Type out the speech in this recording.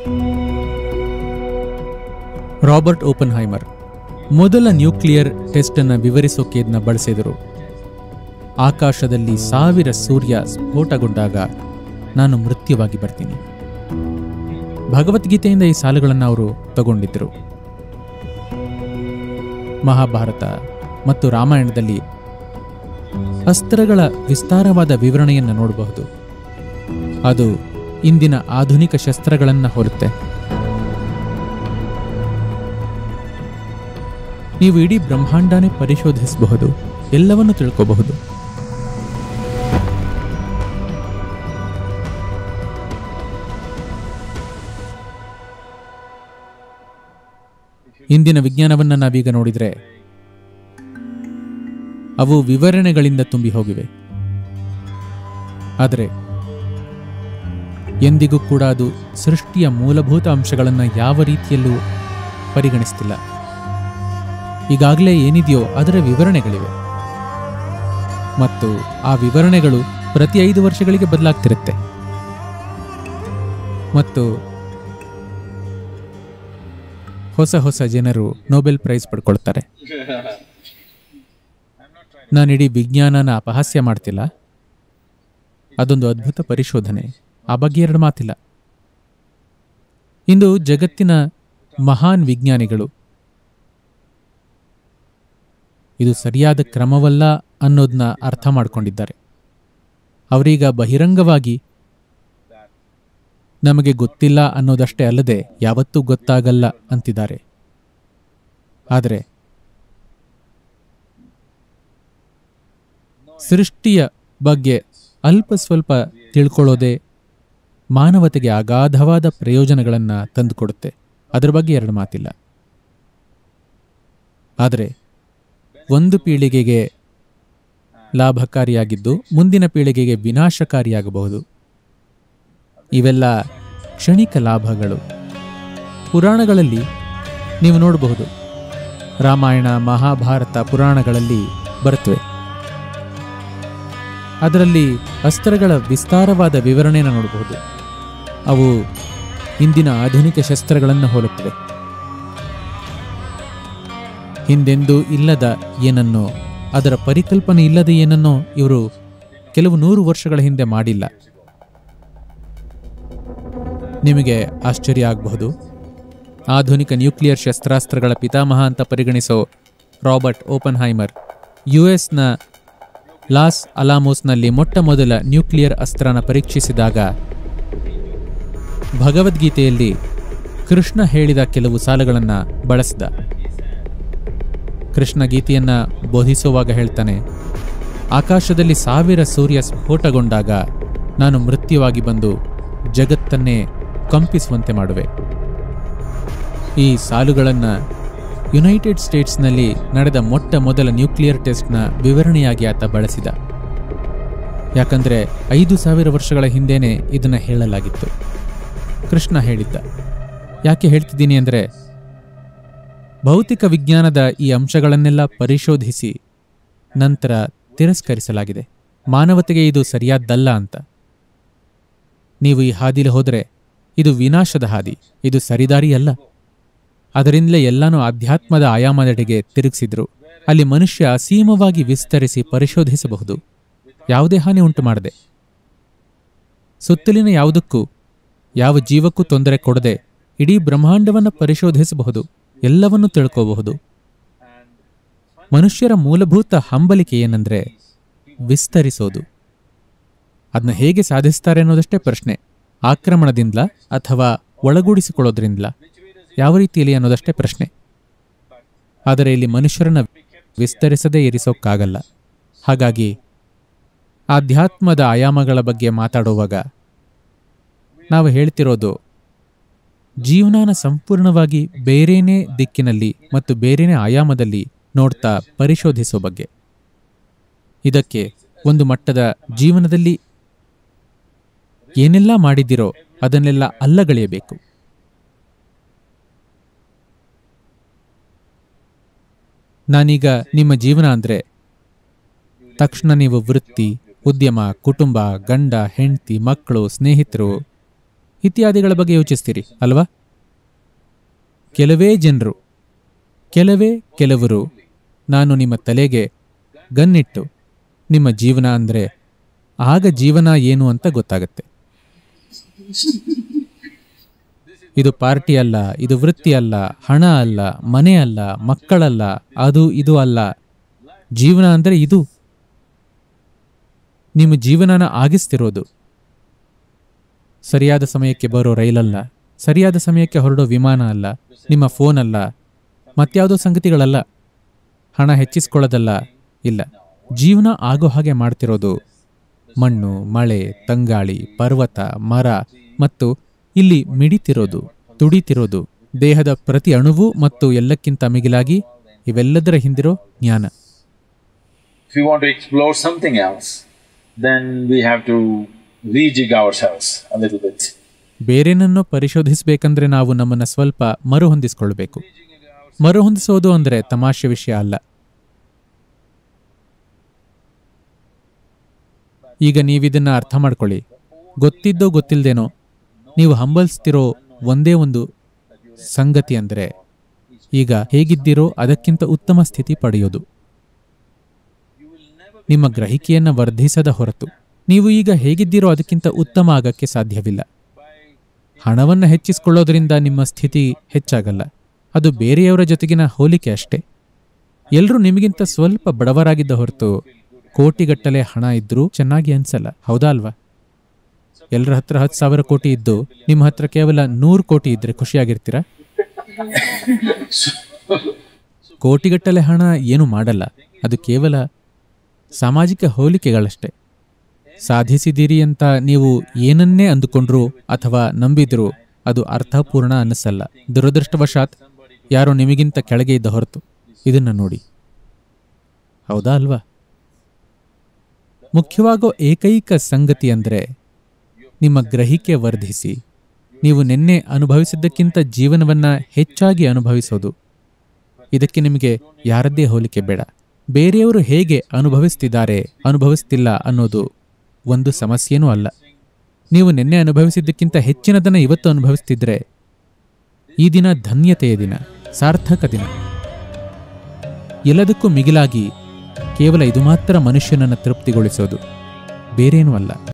Robert Oppenheimer ಮೊದಲ nuclear test ಅನ್ನು ವಿವರಿಸೋಕೆ ಇದನ್ನ ಬಳಸಿದರು ಆಕಾಶದಲ್ಲಿ ಸಾವಿರ ಸೂರ್ಯ ಸ್ಫೋಟಗೊಂಡಾಗ ನಾನು ಮೃತ್ಯುವಾಗಿ ಬರ್ತೀನಿ ಭಗವದ್ಗೀತೆಯಿಂದ ಈ ಸಾಲುಗಳನ್ನು ಅವರು ತಗೊಂಡಿದ್ದರು ಮಹಾಭಾರತ ಮತ್ತು ರಾಮಾಯಣದಲ್ಲಿ ಅಸ್ತ್ರಗಳ ವಿಸ್ತಾರವಾದ ವಿವರಣೆಯನ್ನು ನೋಡಬಹುದು ಅದು ಇಂದಿನ ಆಧುನಿಕ ಶಸ್ತ್ರಗಳನ್ನು ಹೋಲುತ್ತೆ ನೀವು ಇಡೀ ಬ್ರಹ್ಮಾಂಡನೇ ಪರಿಶೋಧಿಸಬಹುದು ಎಲ್ಲವನ್ನೂ ತಿಳ್ಕೋಬಹುದು ಇಂದಿನ ವಿಜ್ಞಾನವನ್ನ ನಾವೀಗ ನೋಡಿದ್ರೆ ಅವು ವಿವರಣೆಗಳಿಂದ ತುಂಬಿ ಹೋಗಿವೆ ಆದರೆ ಎಂದಿಗೂ ಕೂಡ ಅದು ಸೃಷ್ಟಿಯ ಮೂಲಭೂತ ಅಂಶಗಳನ್ನು ಯಾವ ರೀತಿಯಲ್ಲೂ ಪರಿಗಣಿಸ್ತಿಲ್ಲ ಈಗಾಗಲೇ ಏನಿದೆಯೋ ಅದರ ವಿವರಣೆಗಳಿವೆ ಮತ್ತು ಆ ವಿವರಣೆಗಳು ಪ್ರತಿ ಐದು ವರ್ಷಗಳಿಗೆ ಬದಲಾಗ್ತಿರುತ್ತೆ ಮತ್ತು ಹೊಸ ಹೊಸ ಜನರು ನೊಬೆಲ್ ಪ್ರೈಸ್ ಪಡ್ಕೊಳ್ತಾರೆ ನಾನು ಇಡೀ ವಿಜ್ಞಾನನ ಅಪಹಾಸ್ಯ ಮಾಡ್ತಿಲ್ಲ ಅದೊಂದು ಅದ್ಭುತ ಪರಿಶೋಧನೆ ಆ ಬಗ್ಗೆ ಎರಡು ಮಾತಿಲ್ಲ ಇಂದು ಜಗತ್ತಿನ ಮಹಾನ್ ವಿಜ್ಞಾನಿಗಳು ಇದು ಸರಿಯಾದ ಕ್ರಮವಲ್ಲ ಅನ್ನೋದನ್ನ ಅರ್ಥ ಮಾಡ್ಕೊಂಡಿದ್ದಾರೆ ಅವರೀಗ ಬಹಿರಂಗವಾಗಿ ನಮಗೆ ಗೊತ್ತಿಲ್ಲ ಅನ್ನೋದಷ್ಟೇ ಅಲ್ಲದೆ ಯಾವತ್ತೂ ಗೊತ್ತಾಗಲ್ಲ ಅಂತಿದ್ದಾರೆ ಆದರೆ ಸೃಷ್ಟಿಯ ಬಗ್ಗೆ ಅಲ್ಪ ಸ್ವಲ್ಪ ತಿಳ್ಕೊಳ್ಳೋದೇ ಮಾನವತೆಗೆ ಅಗಾಧವಾದ ಪ್ರಯೋಜನಗಳನ್ನು ತಂದುಕೊಡುತ್ತೆ ಅದರ ಬಗ್ಗೆ ಎರಡು ಮಾತಿಲ್ಲ ಆದರೆ ಒಂದು ಪೀಳಿಗೆಗೆ ಲಾಭಕಾರಿಯಾಗಿದ್ದು ಮುಂದಿನ ಪೀಳಿಗೆಗೆ ವಿನಾಶಕಾರಿಯಾಗಬಹುದು ಇವೆಲ್ಲ ಕ್ಷಣಿಕ ಲಾಭಗಳು ಪುರಾಣಗಳಲ್ಲಿ ನೀವು ನೋಡಬಹುದು ರಾಮಾಯಣ ಮಹಾಭಾರತ ಪುರಾಣಗಳಲ್ಲಿ ಬರುತ್ತವೆ ಅದರಲ್ಲಿ ಅಸ್ತ್ರಗಳ ವಿಸ್ತಾರವಾದ ವಿವರಣೆಯನ್ನು ನೋಡಬಹುದು ಅವು ಇಂದಿನ ಆಧುನಿಕ ಶಸ್ತ್ರಗಳನ್ನು ಹೋಲುತ್ತವೆ ಹಿಂದೆಂದೂ ಇಲ್ಲದ ಏನನ್ನೋ ಅದರ ಪರಿಕಲ್ಪನೆ ಇಲ್ಲದ ಏನನ್ನೋ ಇವರು ಕೆಲವು ನೂರು ವರ್ಷಗಳ ಹಿಂದೆ ಮಾಡಿಲ್ಲ ನಿಮಗೆ ಆಶ್ಚರ್ಯ ಆಗಬಹುದು ಆಧುನಿಕ ನ್ಯೂಕ್ಲಿಯರ್ ಶಸ್ತ್ರಾಸ್ತ್ರಗಳ ಪಿತಾಮಹ ಅಂತ ಪರಿಗಣಿಸೋ ರಾಬರ್ಟ್ ಓಪನ್ಹೈಮರ್ ಯು ಎಸ್ನ ಲಾಸ್ ಅಲಾಮೋಸ್ನಲ್ಲಿ ಮೊಟ್ಟ ಮೊದಲ ನ್ಯೂಕ್ಲಿಯರ್ ಅಸ್ತ್ರನ ಪರೀಕ್ಷಿಸಿದಾಗ ಭಗವದ್ಗೀತೆಯಲ್ಲಿ ಕೃಷ್ಣ ಹೇಳಿದ ಕೆಲವು ಸಾಲುಗಳನ್ನು ಬಳಸಿದ ಕೃಷ್ಣ ಗೀತೆಯನ್ನ ಬೋಧಿಸುವಾಗ ಹೇಳ್ತಾನೆ ಆಕಾಶದಲ್ಲಿ ಸಾವಿರ ಸೂರ್ಯ ಸ್ಫೋಟಗೊಂಡಾಗ ನಾನು ಮೃತ್ಯುವಾಗಿ ಬಂದು ಜಗತ್ತನ್ನೇ ಕಂಪಿಸುವಂತೆ ಮಾಡುವೆ ಈ ಸಾಲುಗಳನ್ನು ಯುನೈಟೆಡ್ ಸ್ಟೇಟ್ಸ್ನಲ್ಲಿ ನಡೆದ ಮೊಟ್ಟ ಮೊದಲ ನ್ಯೂಕ್ಲಿಯರ್ ಟೆಸ್ಟ್ನ ವಿವರಣೆಯಾಗಿ ಆತ ಬಳಸಿದ ಯಾಕಂದ್ರೆ ಐದು ಸಾವಿರ ವರ್ಷಗಳ ಹಿಂದೆನೇ ಇದನ್ನ ಹೇಳಲಾಗಿತ್ತು ಕೃಷ್ಣ ಹೇಳಿದ್ದ ಯಾಕೆ ಹೇಳ್ತಿದ್ದೀನಿ ಅಂದರೆ ಭೌತಿಕ ವಿಜ್ಞಾನದ ಈ ಅಂಶಗಳನ್ನೆಲ್ಲ ಪರಿಶೋಧಿಸಿ ನಂತರ ತಿರಸ್ಕರಿಸಲಾಗಿದೆ ಮಾನವತೆಗೆ ಇದು ಸರಿಯಾದ್ದಲ್ಲ ಅಂತ ನೀವು ಈ ಹಾದಿಲಿ ಹೋದರೆ ಇದು ವಿನಾಶದ ಹಾದಿ ಇದು ಸರಿದಾರಿಯಲ್ಲ ಅದರಿಂದಲೇ ಎಲ್ಲಾನು ಆಧ್ಯಾತ್ಮದ ಆಯಾಮದೆಡೆಗೆ ತಿರುಗಿಸಿದ್ರು ಅಲ್ಲಿ ಮನುಷ್ಯ ಅಸೀಮವಾಗಿ ವಿಸ್ತರಿಸಿ ಪರಿಶೋಧಿಸಬಹುದು ಯಾವುದೇ ಹಾನಿ ಉಂಟು ಮಾಡದೆ ಸುತ್ತಲಿನ ಯಾವುದಕ್ಕೂ ಯಾವ ಜೀವಕ್ಕೂ ತೊಂದರೆ ಕೊಡದೆ ಇಡೀ ಬ್ರಹ್ಮಾಂಡವನ್ನು ಪರಿಶೋಧಿಸಬಹುದು ಎಲ್ಲವನ್ನೂ ತಿಳ್ಕೋಬಹುದು ಮನುಷ್ಯರ ಮೂಲಭೂತ ಹಂಬಲಿಕೆ ಏನಂದ್ರೆ ವಿಸ್ತರಿಸೋದು ಅದನ್ನ ಹೇಗೆ ಸಾಧಿಸ್ತಾರೆ ಅನ್ನೋದಷ್ಟೇ ಪ್ರಶ್ನೆ ಆಕ್ರಮಣದಿಂದಲ ಅಥವಾ ಒಳಗೂಡಿಸಿಕೊಳ್ಳೋದ್ರಿಂದಲ ಯಾವ ರೀತಿಯಲ್ಲಿ ಅನ್ನೋದಷ್ಟೇ ಪ್ರಶ್ನೆ ಆದರೆ ಇಲ್ಲಿ ಮನುಷ್ಯರನ್ನ ವಿಸ್ತರಿಸದೇ ಇರಿಸೋಕ್ಕಾಗಲ್ಲ ಹಾಗಾಗಿ ಆಧ್ಯಾತ್ಮದ ಆಯಾಮಗಳ ಬಗ್ಗೆ ಮಾತಾಡುವಾಗ ನಾವು ಹೇಳ್ತಿರೋದು ಜೀವನಾನ ಸಂಪೂರ್ಣವಾಗಿ ಬೇರೇನೇ ದಿಕ್ಕಿನಲ್ಲಿ ಮತ್ತು ಬೇರೇನೇ ಆಯಾಮದಲ್ಲಿ ನೋಡ್ತಾ ಪರಿಶೋಧಿಸೋ ಬಗ್ಗೆ ಇದಕ್ಕೆ ಒಂದು ಮಟ್ಟದ ಜೀವನದಲ್ಲಿ ಏನೆಲ್ಲ ಮಾಡಿದಿರೋ ಅದನ್ನೆಲ್ಲ ಅಲ್ಲಗಳೆಯಬೇಕು ನಾನೀಗ ನಿಮ್ಮ ಜೀವನ ಅಂದ್ರೆ ತಕ್ಷಣ ನೀವು ವೃತ್ತಿ ಉದ್ಯಮ ಕುಟುಂಬ ಗಂಡ ಹೆಂಡತಿ ಮಕ್ಕಳು ಸ್ನೇಹಿತರು ಇತ್ಯಾದಿಗಳ ಬಗ್ಗೆ ಯೋಚಿಸ್ತೀರಿ ಅಲ್ವಾ ಕೆಲವೇ ಜನರು ಕೆಲವೇ ಕೆಲವರು ನಾನು ನಿಮ್ಮ ತಲೆಗೆ ಗನ್ನಿಟ್ಟು ನಿಮ್ಮ ಜೀವನ ಅಂದರೆ ಆಗ ಜೀವನ ಏನು ಅಂತ ಗೊತ್ತಾಗತ್ತೆ ಇದು ಪಾರ್ಟಿ ಅಲ್ಲ ಇದು ವೃತ್ತಿ ಅಲ್ಲ ಹಣ ಅಲ್ಲ ಮನೆ ಅಲ್ಲ ಮಕ್ಕಳಲ್ಲ ಅದು ಇದು ಅಲ್ಲ ಜೀವನ ಅಂದರೆ ಇದು ನಿಮ್ಮ ಜೀವನನ ಆಗಿಸ್ತಿರೋದು ಸರಿಯಾದ ಸಮಯಕ್ಕೆ ಬರೋ ರೈಲಲ್ಲ ಸರಿಯಾದ ಸಮಯಕ್ಕೆ ಹೊರಡೋ ವಿಮಾನ ಅಲ್ಲ ನಿಮ್ಮ ಫೋನ್ ಅಲ್ಲ ಮತ್ಯಾವುದೋ ಸಂಗತಿಗಳಲ್ಲ ಹಣ ಹೆಚ್ಚಿಸ್ಕೊಳ್ಳೋದಲ್ಲ ಇಲ್ಲ ಜೀವನ ಆಗೋ ಹಾಗೆ ಮಾಡ್ತಿರೋದು ಮಣ್ಣು ಮಳೆ ತಂಗಾಳಿ ಪರ್ವತ ಮರ ಮತ್ತು ಇಲ್ಲಿ ಮಿಡಿತಿರೋದು ತುಡಿತಿರೋದು ದೇಹದ ಪ್ರತಿ ಅಣುವು ಮತ್ತು ಎಲ್ಲಕ್ಕಿಂತ ಮಿಗಿಲಾಗಿ ಇವೆಲ್ಲದರ ಹಿಂದಿರೋ ಜ್ಞಾನ If we want to explore something else, then we have to rejig ourselves a little bit. ಬೇರೇನನ್ನೋ ಪರಿಶೋಧಿಸಬೇಕಂದ್ರೆ ನಾವು ನಮ್ಮನ್ನ ಸ್ವಲ್ಪ ಮರುಹೊಂದಿಸ್ಕೊಳ್ಬೇಕು ಮರುಹೊಂದಿಸೋದು ಅಂದ್ರೆ ತಮಾಷೆ ವಿಷಯ ಅಲ್ಲ ಈಗ ನೀವಿದನ್ನ ಅರ್ಥ ಮಾಡ್ಕೊಳ್ಳಿ ಗೊತ್ತಿದ್ದೋ ಗೊತ್ತಿಲ್ದೇನೋ ನೀವು ಹಂಬಲಿಸ್ತಿರೋ ಒಂದೇ ಒಂದು ಸಂಗತಿ ಅಂದ್ರೆ ಈಗ ಹೇಗಿದ್ದೀರೋ ಅದಕ್ಕಿಂತ ಉತ್ತಮ ಸ್ಥಿತಿ ಪಡೆಯೋದು ನಿಮ್ಮ ಗ್ರಹಿಕೆಯನ್ನ ವರ್ಧಿಸದ ಹೊರತು ನೀವು ಈಗ ಹೇಗಿದ್ದೀರೋ ಅದಕ್ಕಿಂತ ಉತ್ತಮ ಆಗಕ್ಕೆ ಸಾಧ್ಯವಿಲ್ಲ ಹಣವನ್ನ ಹೆಚ್ಚಿಸಿಕೊಳ್ಳೋದ್ರಿಂದ ನಿಮ್ಮ ಸ್ಥಿತಿ ಹೆಚ್ಚಾಗಲ್ಲ ಅದು ಬೇರೆಯವರ ಜೊತೆಗಿನ ಹೋಲಿಕೆ ಅಷ್ಟೇ ಎಲ್ಲರೂ ನಿಮಗಿಂತ ಸ್ವಲ್ಪ ಬಡವರಾಗಿದ್ದ ಹೊರತು ಕೋಟಿಗಟ್ಟಲೆ ಹಣ ಇದ್ರೂ ಚೆನ್ನಾಗಿ ಅನ್ಸಲ್ಲ ಹೌದಾ ಅಲ್ವಾ ಎಲ್ಲರ ಹತ್ರ ಹತ್ತು ಸಾವಿರ ಕೋಟಿ ಇದ್ದು ನಿಮ್ಮ ಹತ್ರ ಕೇವಲ ನೂರು ಕೋಟಿ ಇದ್ರೆ ಖುಷಿಯಾಗಿರ್ತೀರಾ ಕೋಟಿಗಟ್ಟಲೆ ಹಣ ಏನು ಮಾಡಲ್ಲ ಅದು ಕೇವಲ ಸಾಮಾಜಿಕ ಹೋಲಿಕೆಗಳಷ್ಟೇ ಸಾಧಿಸಿದ್ದೀರಿ ಅಂತ ನೀವು ಏನನ್ನೇ ಅಂದುಕೊಂಡ್ರು ಅಥವಾ ನಂಬಿದ್ರು ಅದು ಅರ್ಥಪೂರ್ಣ ಅನ್ನಿಸಲ್ಲ ದುರದೃಷ್ಟವಶಾತ್ ಯಾರೋ ನಿಮಗಿಂತ ಕೆಳಗೆ ಇದ್ದ ಹೊರತು ಇದನ್ನ ನೋಡಿ ಹೌದಾ ಅಲ್ವಾ ಮುಖ್ಯವಾಗೋ ಏಕೈಕ ಸಂಗತಿ ಅಂದ್ರೆ ನಿಮ್ಮ ಗ್ರಹಿಕೆ ವರ್ಧಿಸಿ ನೀವು ನಿನ್ನೆ ಅನುಭವಿಸಿದ್ದಕ್ಕಿಂತ ಜೀವನವನ್ನ ಹೆಚ್ಚಾಗಿ ಅನುಭವಿಸೋದು ಇದಕ್ಕೆ ನಿಮಗೆ ಯಾರದ್ದೇ ಹೋಲಿಕೆ ಬೇಡ ಬೇರೆಯವರು ಹೇಗೆ ಅನುಭವಿಸ್ತಿದ್ದಾರೆ ಅನುಭವಿಸ್ತಿಲ್ಲ ಅನ್ನೋದು ಒಂದು ಸಮಸ್ಯೆನೂ ಅಲ್ಲ ನೀವು ನಿನ್ನೆ ಅನುಭವಿಸಿದ್ದಕ್ಕಿಂತ ಹೆಚ್ಚಿನದನ್ನ ಇವತ್ತು ಅನುಭವಿಸ್ತಿದ್ರೆ ಈ ದಿನ ಧನ್ಯತೆಯ ದಿನ ಸಾರ್ಥಕ ದಿನ ಎಲ್ಲದಕ್ಕೂ ಮಿಗಿಲಾಗಿ ಕೇವಲ ಇದು ಮಾತ್ರ ಮನುಷ್ಯನನ್ನು ತೃಪ್ತಿಗೊಳಿಸೋದು ಬೇರೇನೂ ಅಲ್ಲ